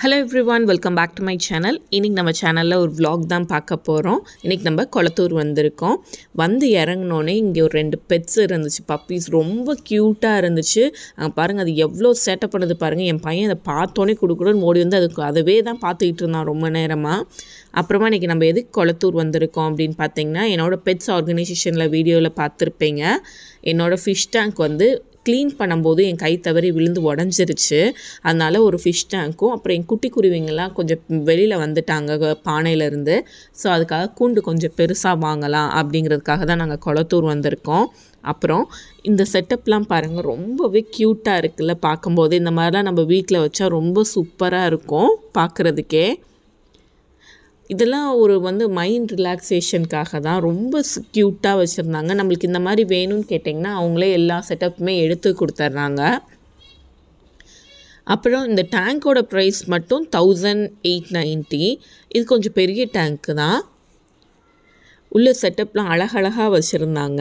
hello everyone welcome back to my channel இன்றைக்கி நம்ம சேனலில் ஒரு vlog தான் பார்க்க போகிறோம் இன்றைக்கி நம்ம கொளத்தூர் வந்திருக்கோம் வந்து இறங்கினோன்னே இங்கே ஒரு ரெண்டு பெட்ஸ் இருந்துச்சு பப்பீஸ் ரொம்ப க்யூட்டாக இருந்துச்சு அங்கே பாருங்கள் அது எவ்வளோ சேட்டை பண்ணுது பாருங்கள் என் பையன் அதை பார்த்தோன்னே கொடுக்கணும்னு ஓடி வந்து அதுக்கு அதவே தான் பார்த்துக்கிட்டு இருந்தான் ரொம்ப நேரமாக அப்புறமா இன்றைக்கி நம்ம எதுக்கு கொளத்தூர் வந்திருக்கோம் அப்படின்னு பார்த்தீங்கன்னா என்னோடய பெட்ஸ் ஆர்கனைசேஷனில் வீடியோவில் பார்த்துருப்பீங்க என்னோடய ஃபிஷ் டேங்க் வந்து க்ளீன் பண்ணும்போது என் கை தவறி விழுந்து உடஞ்சிருச்சு அதனால ஒரு ஃபிஷ் டேங்க்கும் அப்புறம் என் குட்டி குருவிங்கெல்லாம் கொஞ்சம் வெளியில் வந்துட்டாங்க பானையிலேருந்து ஸோ அதுக்காக கூண்டு கொஞ்சம் பெருசாக வாங்கலாம் அப்படிங்கிறதுக்காக தான் நாங்கள் கொளத்தூர் வந்திருக்கோம் அப்புறம் இந்த செட்டப்லாம் பாருங்கள் ரொம்பவே க்யூட்டாக இருக்குல்ல பார்க்கும்போது இந்த மாதிரிலாம் நம்ம வீட்டில் வச்சா ரொம்ப சூப்பராக இருக்கும் பார்க்குறதுக்கே இதெல்லாம் ஒரு வந்து மைண்ட் ரிலாக்ஸேஷனுக்காக தான் ரொம்ப க்யூட்டாக வச்சுருந்தாங்க நம்மளுக்கு இந்த மாதிரி வேணும்னு கேட்டிங்கன்னா அவங்களே எல்லா செட்டப்புமே எடுத்து கொடுத்துட்றாங்க அப்புறம் இந்த டேங்க்கோட ப்ரைஸ் மட்டும் தௌசண்ட் எயிட் நைன்ட்டி இது கொஞ்சம் பெரிய டேங்க்கு தான் உள்ள செட்டப்லாம் அழகழகாக வச்சுருந்தாங்க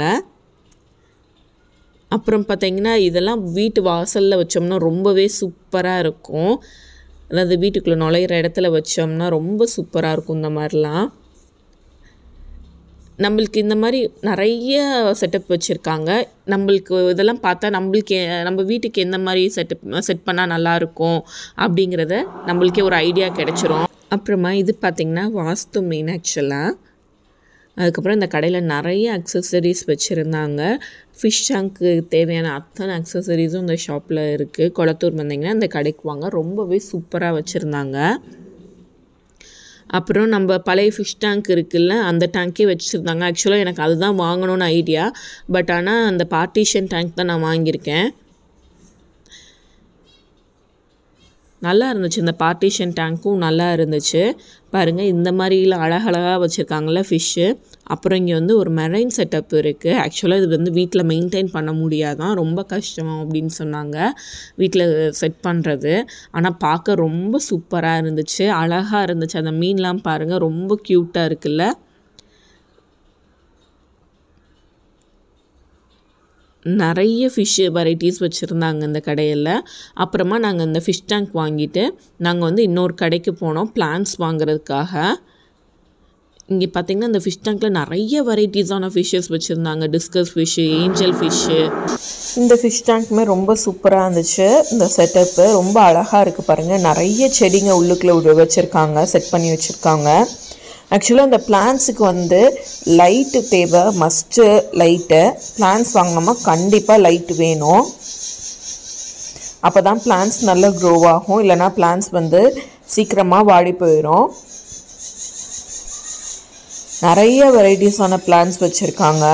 அப்புறம் பார்த்தீங்கன்னா இதெல்லாம் வீட்டு வாசலில் வச்சோம்னா ரொம்பவே சூப்பராக இருக்கும் அதாவது வீட்டுக்குள்ளே நுழையிற இடத்துல வச்சோம்னா ரொம்ப சூப்பராக இருக்கும் இந்த மாதிரிலாம் நம்மளுக்கு இந்த மாதிரி நிறைய செட்டப் வச்சுருக்காங்க நம்மளுக்கு இதெல்லாம் பார்த்தா நம்மளுக்கு எ- நம்ம வீட்டுக்கு எந்த மாதிரி செட்டப் செட் பண்ணால் நல்லாயிருக்கும் அப்படிங்கிறத நம்மளுக்கே ஒரு ஐடியா கிடச்சிரும் அப்புறமா இது பார்த்திங்கன்னா வாஸ்து மெயின் ஆக்சுவலாக அதுக்கப்புறம் இந்த கடையில் நிறைய அக்சசரிஸ் வச்சுருந்தாங்க ஃபிஷ் டேங்க்கு தேவையான அத்தனை அக்சசரிஸும் இந்த ஷாப்பில் இருக்குது கொளத்தூர் வந்தீங்கன்னா இந்த கடைக்கு வாங்க ரொம்பவே சூப்பராக வச்சுருந்தாங்க அப்புறம் நம்ம பழைய ஃபிஷ் டேங்க் இருக்குல்ல அந்த டேங்க்கே வச்சுருந்தாங்க ஆக்சுவலாக எனக்கு அதுதான் வாங்கணும்னு ஐடியா பட் ஆனால் அந்த பார்ட்டிஷன் டேங்க் தான் நான் வாங்கியிருக்கேன் நல்லா இருந்துச்சு இந்த பார்ட்டிஷன் டேங்க்கும் நல்லா இருந்துச்சு பாருங்கள் இந்த மாதிரிலாம் அழகழகாக வச்சுருக்காங்கல்ல ஃபிஷ்ஷு அப்புறம் இங்கே வந்து ஒரு மெரைன் செட்டப் இருக்குது ஆக்சுவலாக இது வந்து வீட்டில் மெயின்டைன் பண்ண முடியாதான் ரொம்ப கஷ்டம் அப்படின்னு சொன்னாங்க வீட்டில் செட் பண்ணுறது ஆனால் பார்க்க ரொம்ப சூப்பராக இருந்துச்சு அழகாக இருந்துச்சு அந்த மீன்லாம் பாருங்கள் ரொம்ப க்யூட்டாக இருக்குல்ல நிறைய ஃபிஷ் வெரைட்டிஸ் வச்சுருந்தாங்க இந்த கடையில் அப்புறமா நாங்கள் இந்த ஃபிஷ் டேங்க் வாங்கிட்டு நாங்கள் வந்து இன்னொரு கடைக்கு போனோம் பிளான்ஸ் வாங்குறதுக்காக இங்கே பார்த்தீங்கன்னா இந்த ஃபிஷ் டேங்க்கில் நிறைய வெரைட்டிஸான ஃபிஷ்ஷஸ் வச்சுருந்தாங்க டிஸ்கஸ் ஃபிஷ்ஷு ஏஞ்சல் ஃபிஷ்ஷு இந்த ஃபிஷ் டேங்க்குமே ரொம்ப சூப்பராக இருந்துச்சு இந்த செட்டப்பு ரொம்ப அழகாக இருக்குது பாருங்கள் நிறைய செடிங்க உள்ளுக்குள்ளே விட வச்சுருக்காங்க செட் பண்ணி வச்சுருக்காங்க ஆக்சுவலாக இந்த பிளான்ஸுக்கு வந்து லைட்டு தேவை மஸ்ட்டு லைட்டு பிளான்ஸ் வாங்கினோமா கண்டிப்பாக லைட் வேணும் அப்போ தான் பிளான்ஸ் நல்லா க்ரோ ஆகும் இல்லைனா பிளான்ஸ் வந்து சீக்கிரமாக வாடி போயிடும் நிறைய வெரைட்டிஸான பிளான்ஸ் வச்சுருக்காங்க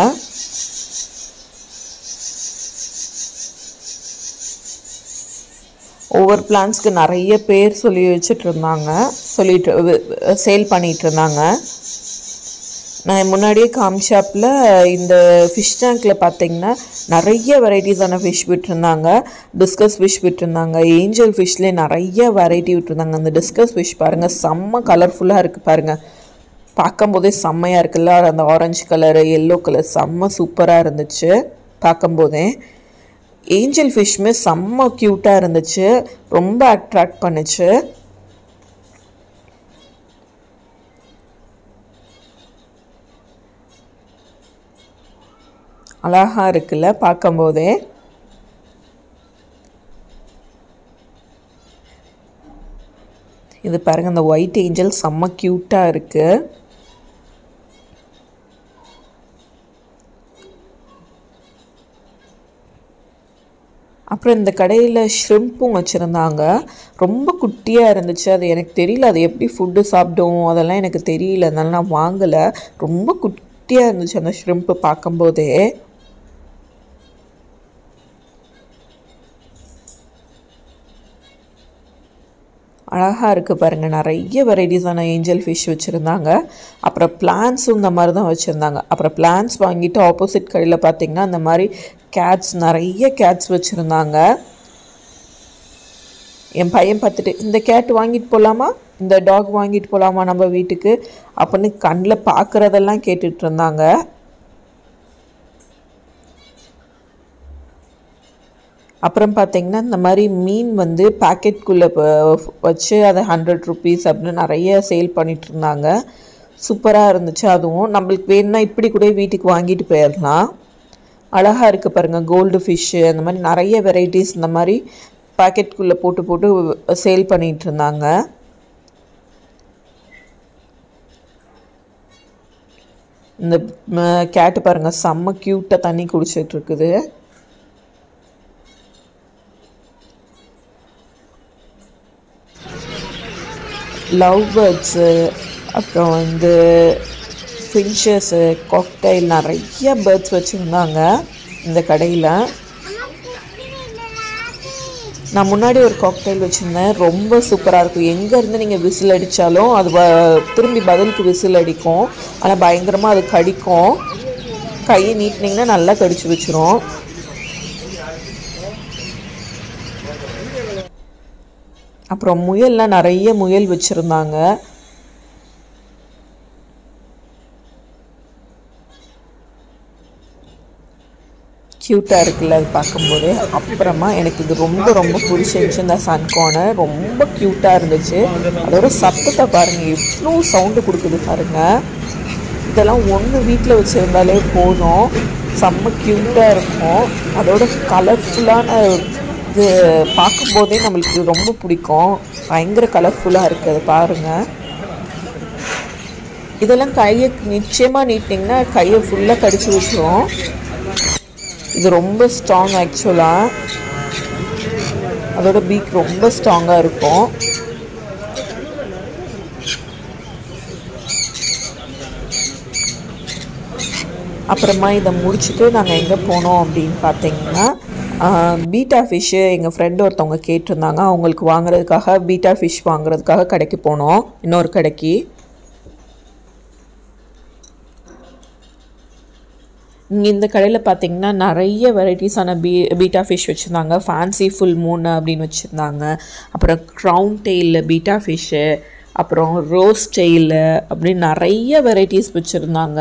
ஒவ்வொரு பிளான்ஸ்க்கு நிறைய பேர் சொல்லி வச்சுட்டு இருந்தாங்க சொல்லிட்டு சேல் பண்ணிட்டு இருந்தாங்க நான் முன்னாடியே காம்ஷாப்பில் இந்த ஃபிஷ் டேங்க்கில் பார்த்தீங்கன்னா நிறைய வெரைட்டிஸான ஃபிஷ் விட்டுருந்தாங்க டிஸ்கஸ் ஃபிஷ் விட்டுருந்தாங்க ஏஞ்சல் ஃபிஷ்லேயே நிறைய வெரைட்டி விட்டுருந்தாங்க அந்த டிஸ்கஸ் ஃபிஷ் பாருங்கள் செம்ம கலர்ஃபுல்லாக இருக்குது பாருங்கள் பார்க்கும்போதே செம்மையாக இருக்குல்ல அந்த ஆரஞ்சு கலரு எல்லோ கலர் செம்ம சூப்பராக இருந்துச்சு பார்க்கும்போதே ஏஞ்சல் ஃபிஷ்மே செம்ம க்யூட்டாக இருந்துச்சு ரொம்ப அட்ராக்ட் பண்ணுச்சு அழகா இருக்குல்ல பார்க்கும்போதே இது பாருங்க அந்த ஒயிட் ஏஞ்சல் செம்ம க்யூட்டாக இருக்குது அப்புறம் இந்த கடையில் ஷ்ரிம்ப்பும் வச்சுருந்தாங்க ரொம்ப குட்டியாக இருந்துச்சு அது எனக்கு தெரியல அது எப்படி ஃபுட்டு சாப்பிடும் அதெல்லாம் எனக்கு தெரியல அதனால நான் வாங்கலை ரொம்ப குட்டியாக இருந்துச்சு அந்த ஷ்ரிம்ப்பு பார்க்கும்போதே அழகாக இருக்குது பாருங்கள் நிறைய வெரைட்டிஸான ஏஞ்சல் ஃபிஷ் வச்சுருந்தாங்க அப்புறம் பிளான்ஸும் இந்த மாதிரி தான் வச்சுருந்தாங்க அப்புறம் பிளான்ஸ் வாங்கிட்டு ஆப்போசிட் கடையில் பார்த்தீங்கன்னா இந்த மாதிரி கேட்ஸ் நிறைய கேட்ஸ் வச்சுருந்தாங்க என் பையன் பார்த்துட்டு இந்த கேட் வாங்கிட்டு போகலாமா இந்த டாக் வாங்கிட்டு போகலாமா நம்ம வீட்டுக்கு அப்படின்னு கண்ணில் பார்க்குறதெல்லாம் கேட்டுட்டு இருந்தாங்க அப்புறம் பார்த்தீங்கன்னா இந்த மாதிரி மீன் வந்து பாக்கெட்குள்ளே வச்சு அதை ஹண்ட்ரட் ருபீஸ் அப்படின்னு நிறைய சேல் பண்ணிட்டு இருந்தாங்க சூப்பராக இருந்துச்சு அதுவும் நம்மளுக்கு வேணும்னா இப்படி கூட வீட்டுக்கு வாங்கிட்டு போயிடலாம் அழகாக இருக்குது பாருங்கள் கோல்டு ஃபிஷ்ஷு அந்த மாதிரி நிறைய வெரைட்டிஸ் இந்த மாதிரி பாக்கெட்குள்ளே போட்டு போட்டு சேல் பண்ணிகிட்டு இருந்தாங்க இந்த கேட்டு பாருங்கள் செம்ம க்யூட்டாக தண்ணி குடிச்சிட்டு இருக்குது லவ் பேர்ட்ஸு அப்புறம் வந்து ஃபின்ஷஸ்ஸு காக்டைல் நிறைய பேர்ட்ஸ் வச்சுருந்தாங்க இந்த கடையில் நான் முன்னாடி ஒரு காக்டைல் வச்சுருந்தேன் ரொம்ப சூப்பராக இருக்கும் எங்கேருந்து நீங்கள் விசில் அடித்தாலும் அது வ- திரும்பி பதிலுக்கு விசில் அடிக்கும் ஆனால் பயங்கரமாக அது கடிக்கும் கையை நீட்டினீங்கன்னா நல்லா கடிச்சு வச்சிரும் அப்புறம் முயல்லாம் நிறைய முயல் வச்சுருந்தாங்க க்யூட்டாக இருக்குல்ல அது பார்க்கும்போது அப்புறமா எனக்கு இது ரொம்ப ரொம்ப பிடிச்சிருந்துச்சு இந்த சன்கோனை ரொம்ப க்யூட்டாக இருந்துச்சு அதோட சத்தத்தை பாருங்கள் எவ்வளோ சவுண்டு கொடுக்குது பாருங்கள் இதெல்லாம் ஒன்று வீட்டில் வச்சுருந்தாலே போதும் செம்ம க்யூட்டாக இருக்கும் அதோட கலர்ஃபுல்லான இது பார்க்கும்போதே நம்மளுக்கு ரொம்ப பிடிக்கும் பயங்கர கலர்ஃபுல்லாக இருக்குது அது பாருங்கள் இதெல்லாம் கையை நிச்சயமாக நீட்டிங்கன்னா கையை ஃபுல்லாக கடிச்சு வச்சிரும் இது ரொம்ப ஸ்ட்ராங் ஆக்சுவலாக அதோட பீக் ரொம்ப ஸ்ட்ராங்காக இருக்கும் அப்புறமா இதை முடிச்சுட்டு நாங்கள் எங்கே போனோம் அப்படின்னு பார்த்தீங்கன்னா பீட்டா ஃபிஷ்ஷு எங்கள் ஃப்ரெண்டு ஒருத்தவங்க கேட்டிருந்தாங்க அவங்களுக்கு வாங்குறதுக்காக பீட்டா ஃபிஷ் வாங்குறதுக்காக கடைக்கு போனோம் இன்னொரு கடைக்கு இங்கே இந்த கடையில் பார்த்தீங்கன்னா நிறைய வெரைட்டிஸான பீ பீட்டா ஃபிஷ் வச்சுருந்தாங்க ஃபேன்சி ஃபுல் மூன் அப்படின்னு வச்சுருந்தாங்க அப்புறம் க்ரௌன் டெயிலில் பீட்டா ஃபிஷ்ஷு அப்புறம் ரோஸ் டெயிலு அப்படின்னு நிறைய வெரைட்டிஸ் வச்சுருந்தாங்க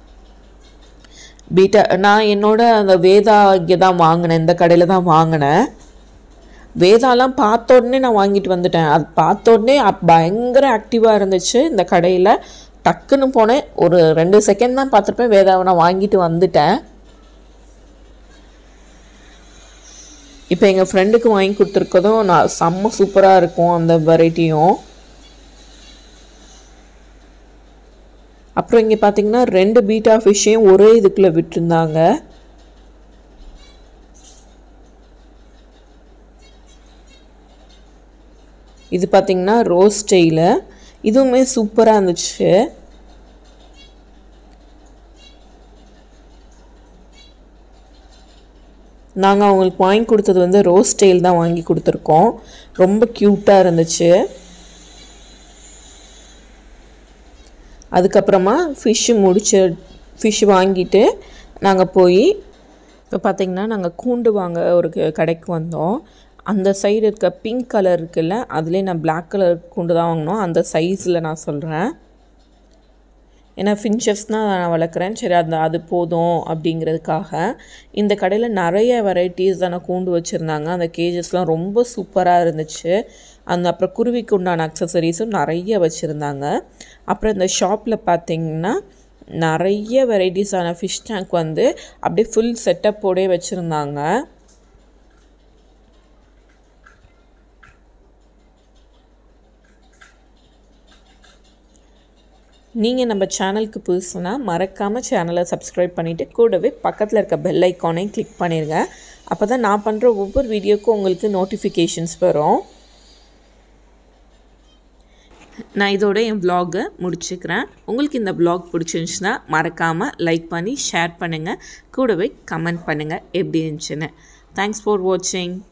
பீட்டா நான் என்னோட அந்த வேதா இங்கே தான் வாங்கினேன் இந்த கடையில் தான் வாங்கினேன் வேதாலாம் பார்த்த உடனே நான் வாங்கிட்டு வந்துட்டேன் அது பார்த்த உடனே அப்- பயங்கர ஆக்டிவாக இருந்துச்சு இந்த கடையில் டக்குன்னு போனேன் ஒரு ரெண்டு செகண்ட் தான் பார்த்துருப்பேன் வேதாவை நான் வாங்கிட்டு வந்துட்டேன் இப்போ எங்கள் ஃப்ரெண்டுக்கு வாங்கி கொடுத்துருக்கதும் நான் செம்ம சூப்பராக இருக்கும் அந்த வெரைட்டியும் அப்புறம் இங்கே பார்த்தீங்கன்னா ரெண்டு பீட்டா ஃபிஷ்ஷையும் ஒரே இதுக்குள்ளே விட்டுருந்தாங்க இது பார்த்தீங்கன்னா ரோஸ் டெய்ல இதுவுமே சூப்பராக இருந்துச்சு நாங்கள் அவங்களுக்கு வாங்கி கொடுத்தது வந்து ரோஸ் டெயில் தான் வாங்கி கொடுத்துருக்கோம் ரொம்ப க்யூட்டாக இருந்துச்சு அதுக்கப்புறமா ஃபிஷ்ஷு முடிச்ச ஃபிஷ் வாங்கிட்டு நாங்கள் போய் இப்போ பார்த்தீங்கன்னா நாங்கள் கூண்டு வாங்க ஒரு க- கடைக்கு வந்தோம் அந்த சைடு இருக்க பிங்க் கலர் இருக்குல்ல அதுலேயே நான் Black கலர் கூண்டு தான் வாங்கினோம் அந்த சைஸில் நான் சொல்கிறேன் ஏன்னா ஃபின்ச்சஸ்னால் நான் வளர்க்குறேன் சரி அந்த அது போதும் அப்படிங்கிறதுக்காக இந்த கடையில் நிறைய வெரைட்டிஸான கூண்டு வச்சுருந்தாங்க அந்த கேஜஸ்லாம் ரொம்ப சூப்பராக இருந்துச்சு அந்த அப்புறம் குருவிக்கு உண்டான அக்சசரிஸும் நிறைய வச்சுருந்தாங்க அப்புறம் இந்த ஷாப்பில் பார்த்தீங்கன்னா நிறைய வெரைட்டிஸான ஃபிஷ் டேங்க் வந்து அப்படியே ஃபுல் செட்டப்போடே வச்சுருந்தாங்க நீங்கள் நம்ம சேனலுக்கு புதுசுனா மறக்காமல் சேனலை சப்ஸ்கிரைப் பண்ணிவிட்டு கூடவே பக்கத்தில் இருக்க பெல் ஐக்கானையும் கிளிக் பண்ணிடுங்க அப்போ தான் நான் பண்ணுற ஒவ்வொரு வீடியோக்கும் உங்களுக்கு நோட்டிஃபிகேஷன்ஸ் வரும் நான் இதோட என் vlog-அ முடிச்சுக்கிறேன் உங்களுக்கு இந்த vlog பிடிச்சிருந்துச்சுன்னா மறக்காமல் லைக் பண்ணி ஷேர் பண்ணுங்கள் கூடவே கமெண்ட் பண்ணுங்கள் எப்படி இருந்துச்சுன்னு தேங்க்ஸ் ஃபார் வாட்சிங்